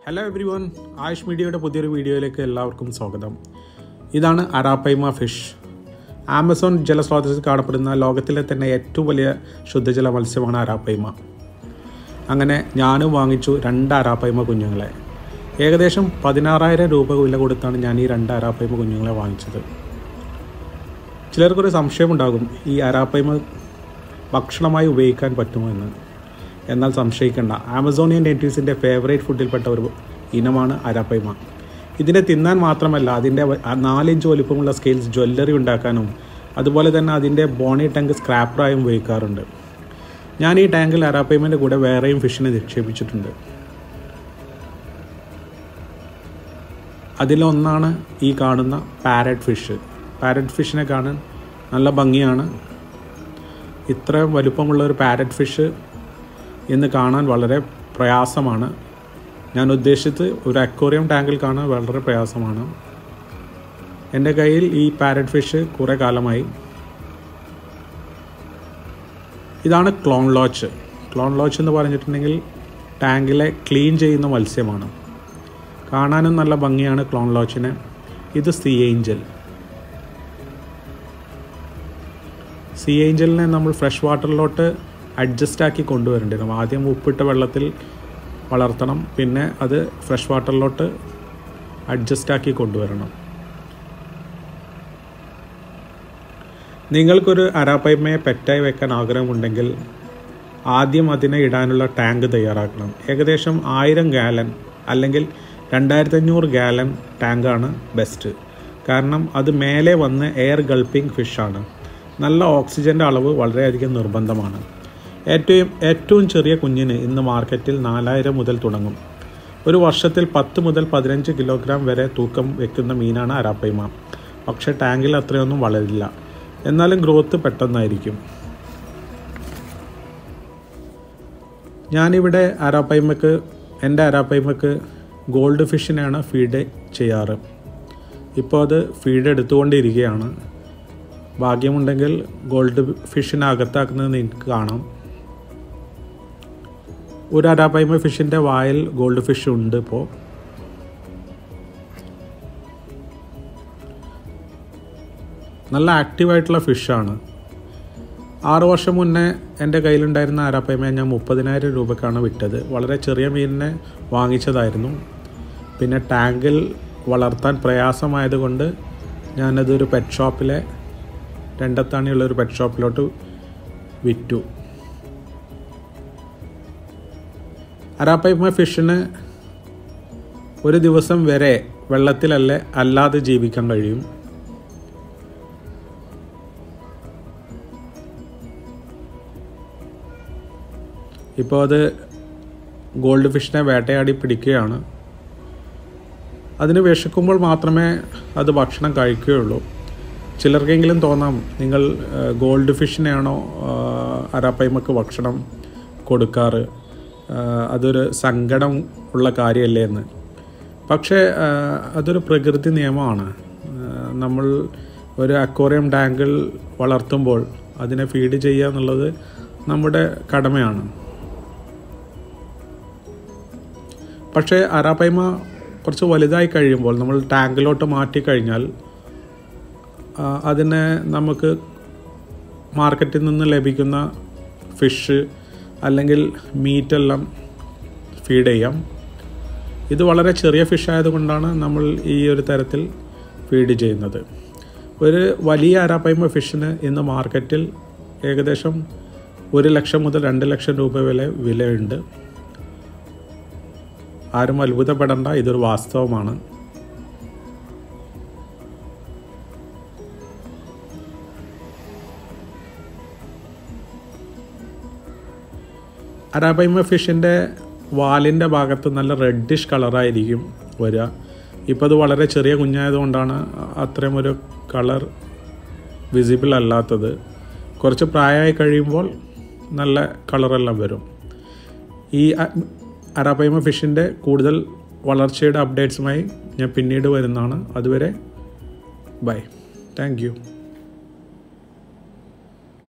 hello every one Ayush മീഡിയയുടെ പുതിയൊരു വീഡിയോയിലേക്ക് എല്ലാവർക്കും സ്വാഗതം ഇതാണ് അറാപ്പൈമ ഫിഷ് ആമസോൺ ജലസ്രോതസ്സിൽ കാണപ്പെടുന്ന ലോകത്തിലെ തന്നെ ഏറ്റവും വലിയ ശുദ്ധജല മത്സ്യമാണ് അറാപ്പൈമ അങ്ങനെ ഞാനും വാങ്ങിച്ചു രണ്ട് അറാപ്പൈമ കുഞ്ഞുങ്ങളെ ഏകദേശം പതിനാറായിരം രൂപ വില കൊടുത്താണ് ഞാൻ ഈ രണ്ട് അറാപ്പൈമ കുഞ്ഞുങ്ങളെ വാങ്ങിച്ചത് ചിലർക്കൊരു സംശയമുണ്ടാകും ഈ അറാപ്പൈമ ഭക്ഷണമായി ഉപയോഗിക്കാൻ പറ്റുമോ എന്ന് എന്നാൽ സംശയിക്കേണ്ട ആമസോണിയൻ നെറ്റീവ്സിൻ്റെ ഫേവറേറ്റ് ഫുഡിൽപ്പെട്ട ഒരു ഇനമാണ് അരാപ്പൈമ ഇതിനെ തിന്നാൻ മാത്രമല്ല അതിൻ്റെ വ- ആ നാലിഞ്ച് വലുപ്പമുള്ള സ്കെയിൽസ് ജ്വല്ലറി ഉണ്ടാക്കാനും അതുപോലെ തന്നെ അതിൻ്റെ ബോണി ടാങ്ക് സ്ക്രാപ്പറായും ഉപയോഗിക്കാറുണ്ട് ഞാൻ ഈ ടാങ്കിൽ അരാപ്പൈമൻ്റെ കൂടെ വേറെയും ഫിഷിനെ നിക്ഷേപിച്ചിട്ടുണ്ട് അതിലൊന്നാണ് ഈ കാണുന്ന പാരറ്റ് ഫിഷ് പാരറ്റ് ഫിഷിനെ കാണാൻ നല്ല ഭംഗിയാണ് ഇത്രയും വലുപ്പമുള്ള ഒരു പാരറ്റ് ഫിഷ് ഇന്ന് കാണാൻ വളരെ പ്രയാസമാണ് ഞാൻ ഉദ്ദേശിച്ചത് ഒരു അക്വേറിയം ടാങ്കിൽ കാണാൻ വളരെ പ്രയാസമാണ് എൻ്റെ കയ്യിൽ ഈ പാരറ്റ് ഫിഷ് കുറേ കാലമായി ഇതാണ് ക്ലോൺ ലോച്ച് ക്ലോൺ ലോച്ച് എന്ന് പറഞ്ഞിട്ടുണ്ടെങ്കിൽ ടാങ്കിലെ ക്ലീൻ ചെയ്യുന്ന മത്സ്യമാണ് കാണാനും നല്ല ഭംഗിയാണ് ക്ലോൺ ലോച്ചിന് ഇത് സി ഏഞ്ചൽ സി ഏഞ്ചലിനെ നമ്മൾ ഫ്രഷ് വാട്ടറിലോട്ട് അഡ്ജസ്റ്റ് ആക്കി കൊണ്ടുവരേണ്ടി വരും ആദ്യം ഉപ്പിട്ട വെള്ളത്തിൽ വളർത്തണം പിന്നെ അത് ഫ്രഷ് വാട്ടറിലോട്ട് അഡ്ജസ്റ്റ് ആക്കി കൊണ്ടുവരണം നിങ്ങൾക്കൊരു അരാപ്പൈമയെ പെറ്റായി വെക്കാൻ ആഗ്രഹമുണ്ടെങ്കിൽ ആദ്യം അതിനെ ഇടാനുള്ള ടാങ്ക് തയ്യാറാക്കണം ഏകദേശം ആയിരം ഗാലൻ അല്ലെങ്കിൽ രണ്ടായിരത്തി അഞ്ഞൂറ് ഗാലൻ ടാങ്കാണ് ബെസ്റ്റ് കാരണം അത് മേലെ വന്ന് എയർ ഗൾപ്പിംഗ് ഫിഷാണ് നല്ല ഓക്സിജൻ്റെ അളവ് വളരെയധികം നിർബന്ധമാണ് ഏറ്റവും ഏറ്റവും ചെറിയ കുഞ്ഞിന് ഇന്ന് മാർക്കറ്റിൽ നാലായിരം മുതൽ തുടങ്ങും ഒരു വർഷത്തിൽ പത്ത് മുതൽ പതിനഞ്ച് കിലോഗ്രാം വരെ തൂക്കം വെക്കുന്ന മീനാണ് അരാപ്പൈമ പക്ഷേ ടാങ്കിൽ അത്രയൊന്നും വളരില്ല എന്നാലും ഗ്രോത്ത് പെട്ടെന്നായിരിക്കും ഞാനിവിടെ അരാപ്പൈമക്ക് എൻ്റെ അരാപ്പൈമക്ക് ഗോൾഡ് ഫിഷിനെയാണ് ഫീഡ് ചെയ്യാറ് ഇപ്പോൾ അത് ഫീഡ് എടുത്തുകൊണ്ടിരിക്കുകയാണ് ഭാഗ്യമുണ്ടെങ്കിൽ ഗോൾഡ് ഫിഷിനെ അകത്താക്കുന്നത് നിങ്ങൾക്ക് കാണാം ഒരു അരാപ്പൈമ ഫിഷിൻ്റെ വായിൽ ഗോൾഡ് ഫിഷ് ഉണ്ട് ഇപ്പോൾ നല്ല ആക്റ്റീവായിട്ടുള്ള ഫിഷാണ് ആറ് വർഷം മുന്നേ എൻ്റെ കയ്യിലുണ്ടായിരുന്ന അരാപ്പൈമയെ ഞാൻ മുപ്പതിനായിരം രൂപക്കാണ് വിറ്റത് വളരെ ചെറിയ മീനിനെ വാങ്ങിച്ചതായിരുന്നു പിന്നെ ടാങ്കിൽ വളർത്താൻ പ്രയാസമായതുകൊണ്ട് ഞാനതൊരു പെറ്റ് ഷോപ്പിലെ രണ്ടത്താണിയുള്ള ഒരു പെറ്റ് ഷോപ്പിലോട്ട് വിറ്റു അരാപ്പൈമ ഫിഷിന് ഒരു ദിവസം വരെ വെള്ളത്തിലല്ലേ അല്ലാതെ ജീവിക്കാൻ കഴിയും ഇപ്പോൾ അത് ഗോൾഡ് ഫിഷിനെ വേട്ടയാടി പിടിക്കുകയാണ് അതിന് വിശക്കുമ്പോൾ മാത്രമേ അത് ഭക്ഷണം കഴിക്കുകയുള്ളൂ ചിലർക്കെങ്കിലും തോന്നാം നിങ്ങൾ ആ, ഗോൾഡ് ഫിഷിനെയാണോ ആ, അരാപ്പൈമക്ക് ഭക്ഷണം കൊടുക്കാറ് ആ, അതൊരു സങ്കടം ഉള്ള കാര്യമല്ലേ എന്ന് പക്ഷേ ആ, അതൊരു പ്രകൃതി നിയമമാണ് ആ, നമ്മൾ ഒരു അക്വേറിയം ടാങ്കിൽ വളർത്തുമ്പോൾ അതിനെ ഫീഡ് ചെയ്യുക എന്നുള്ളത് നമ്മുടെ കടമയാണ് പക്ഷേ അരാപ്പൈമ കുറച്ച് വലുതായി കഴിയുമ്പോൾ നമ്മൾ ടാങ്കിലോട്ട് മാറ്റി കഴിഞ്ഞാൽ ആ, അതിനെ നമുക്ക് മാർക്കറ്റിൽ നിന്ന് ലഭിക്കുന്ന ഫിഷ് അല്ലെങ്കിൽ മീറ്റെല്ലാം ഫീഡ് ചെയ്യാം ഇത് വളരെ ചെറിയ ഫിഷ് ആയതുകൊണ്ടാണ് നമ്മൾ ഈ ഒരു തരത്തിൽ ഫീഡ് ചെയ്യുന്നത് ഒരു വലിയ അരാപ്പൈമ ഫിഷിന് ഇന്ന് മാർക്കറ്റിൽ ഏകദേശം ഒരു ലക്ഷം മുതൽ രണ്ട് ലക്ഷം രൂപ വില വിലയുണ്ട് ആരും അത്ഭുതപ്പെടേണ്ട ഇതൊരു വാസ്തവമാണ് അരാബൈമ ഫിഷിൻ്റെ വാലിൻ്റെ ഭാഗത്ത് നല്ല റെഡിഷ് കളറായിരിക്കും വരിക ഇപ്പോൾ അത് വളരെ ചെറിയ കുഞ്ഞായതുകൊണ്ടാണ് അത്രയും ഒരു കളർ വിസിബിൾ അല്ലാത്തത് കുറച്ച് പ്രായമായി കഴിയുമ്പോൾ നല്ല കളറെല്ലാം വരും ഈ അ- അരാപ്പൈമ ഫിഷിൻ്റെ കൂടുതൽ വളർച്ചയുടെ അപ്ഡേറ്റ്സുമായി ഞാൻ പിന്നീട് വരുന്നതാണ് അതുവരെ ബൈ താങ്ക് യു